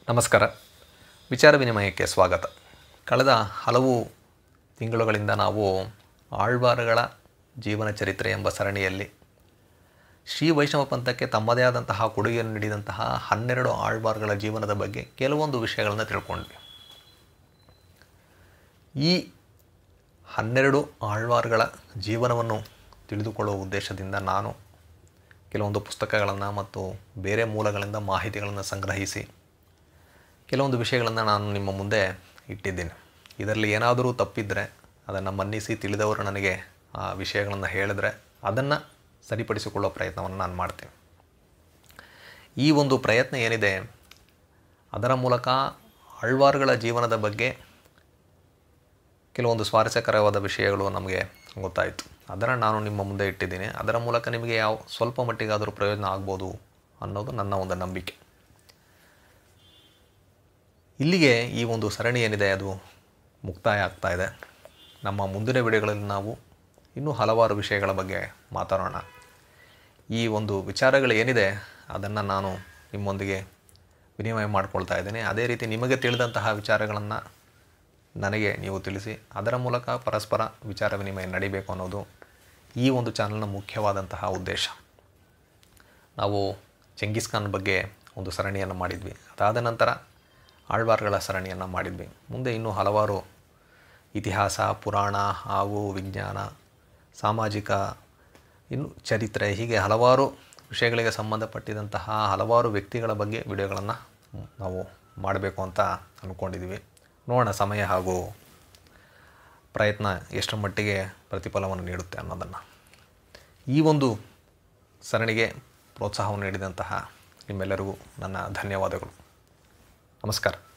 ನಮಸ್ಕಾರ ವಿಚಾರ ವಿನಿಮಯಕ್ಕೆ ಸ್ವಾಗತ ಕಳೆದ ಹಲವು ತಿಂಗಳುಗಳಿಂದ ನಾವು ಆಳ್ವಾರುಗಳ ಜೀವನ ಚರಿತ್ರೆ ಎಂಬ ಸರಣಿಯಲ್ಲಿ ಶ್ರೀ ವೈಷ್ಣವ ಪಂಥಕ್ಕೆ ತಮ್ಮದೇ ಆದಂತಹ ಕೊಡುಗೆಯನ್ನು ನೀಡಿದಂತಹ ಹನ್ನೆರಡು ಆಳ್ವಾರುಗಳ ಜೀವನದ ಬಗ್ಗೆ ಕೆಲವೊಂದು ವಿಷಯಗಳನ್ನು ತಿಳ್ಕೊಂಡ್ವಿ ಈ ಹನ್ನೆರಡು ಆಳ್ವಾರುಗಳ ಜೀವನವನ್ನು ತಿಳಿದುಕೊಳ್ಳುವ ಉದ್ದೇಶದಿಂದ ನಾನು ಕೆಲವೊಂದು ಪುಸ್ತಕಗಳನ್ನು ಮತ್ತು ಬೇರೆ ಮೂಲಗಳಿಂದ ಮಾಹಿತಿಗಳನ್ನು ಸಂಗ್ರಹಿಸಿ ಕೆಲವೊಂದು ವಿಷಯಗಳನ್ನು ನಾನು ನಿಮ್ಮ ಮುಂದೆ ಇಟ್ಟಿದ್ದೀನಿ ಇದರಲ್ಲಿ ಏನಾದರೂ ತಪ್ಪಿದ್ದರೆ ಅದನ್ನು ಮನ್ನಿಸಿ ತಿಳಿದವರು ನನಗೆ ಆ ವಿಷಯಗಳನ್ನು ಹೇಳಿದ್ರೆ ಅದನ್ನು ಸರಿಪಡಿಸಿಕೊಳ್ಳೋ ಪ್ರಯತ್ನವನ್ನು ನಾನು ಮಾಡ್ತೀನಿ ಈ ಒಂದು ಪ್ರಯತ್ನ ಏನಿದೆ ಅದರ ಮೂಲಕ ಆಳ್ವಾರುಗಳ ಜೀವನದ ಬಗ್ಗೆ ಕೆಲವೊಂದು ಸ್ವಾರಸ್ಯಕರವಾದ ವಿಷಯಗಳು ನಮಗೆ ಗೊತ್ತಾಯಿತು ಅದನ್ನು ನಾನು ನಿಮ್ಮ ಮುಂದೆ ಇಟ್ಟಿದ್ದೀನಿ ಅದರ ಮೂಲಕ ನಿಮಗೆ ಯಾವ ಸ್ವಲ್ಪ ಮಟ್ಟಿಗಾದರೂ ಪ್ರಯೋಜನ ಆಗ್ಬೋದು ಅನ್ನೋದು ನನ್ನ ಒಂದು ನಂಬಿಕೆ ಇಲ್ಲಿಗೆ ಈ ಒಂದು ಸರಣಿ ಏನಿದೆ ಅದು ಮುಕ್ತಾಯ ಆಗ್ತಾ ಇದೆ ನಮ್ಮ ಮುಂದಿನ ವಿಡಿಯೋಗಳಲ್ಲಿ ನಾವು ಇನ್ನೂ ಹಲವಾರು ವಿಷಯಗಳ ಬಗ್ಗೆ ಮಾತಾಡೋಣ ಈ ಒಂದು ವಿಚಾರಗಳು ಏನಿದೆ ಅದನ್ನು ನಾನು ನಿಮ್ಮೊಂದಿಗೆ ವಿನಿಮಯ ಮಾಡ್ಕೊಳ್ತಾ ಇದ್ದೀನಿ ಅದೇ ರೀತಿ ನಿಮಗೆ ತಿಳಿದಂತಹ ವಿಚಾರಗಳನ್ನು ನನಗೆ ನೀವು ತಿಳಿಸಿ ಅದರ ಮೂಲಕ ಪರಸ್ಪರ ವಿಚಾರ ವಿನಿಮಯ ನಡಿಬೇಕು ಅನ್ನೋದು ಈ ಒಂದು ಚಾನಲ್ನ ಮುಖ್ಯವಾದಂತಹ ಉದ್ದೇಶ ನಾವು ಚೆಂಗಿಸ್ ಖಾನ್ ಬಗ್ಗೆ ಒಂದು ಸರಣಿಯನ್ನು ಮಾಡಿದ್ವಿ ಅದಾದ ನಂತರ ಆಳ್ವಾರ್ಗಳ ಸರಣಿಯನ್ನು ಮಾಡಿದ್ವಿ ಮುಂದೆ ಇನ್ನೂ ಹಲವಾರು ಇತಿಹಾಸ ಪುರಾಣ ಹಾಗೂ ವಿಜ್ಞಾನ ಸಾಮಾಜಿಕ ಇನ್ನು ಚರಿತ್ರೆ ಹೀಗೆ ಹಲವಾರು ವಿಷಯಗಳಿಗೆ ಸಂಬಂಧಪಟ್ಟಿದಂತಹ ಹಲವಾರು ವ್ಯಕ್ತಿಗಳ ಬಗ್ಗೆ ವಿಡಿಯೋಗಳನ್ನು ನಾವು ಮಾಡಬೇಕು ಅಂತ ಅಂದ್ಕೊಂಡಿದ್ದೀವಿ ನೋಡೋಣ ಸಮಯ ಹಾಗೂ ಪ್ರಯತ್ನ ಎಷ್ಟರ ಮಟ್ಟಿಗೆ ಪ್ರತಿಫಲವನ್ನು ನೀಡುತ್ತೆ ಅನ್ನೋದನ್ನು ಈ ಒಂದು ಸರಣಿಗೆ ಪ್ರೋತ್ಸಾಹವನ್ನು ನೀಡಿದಂತಹ ನಿಮ್ಮೆಲ್ಲರಿಗೂ ನನ್ನ ಧನ್ಯವಾದಗಳು ನಮಸ್ಕಾರ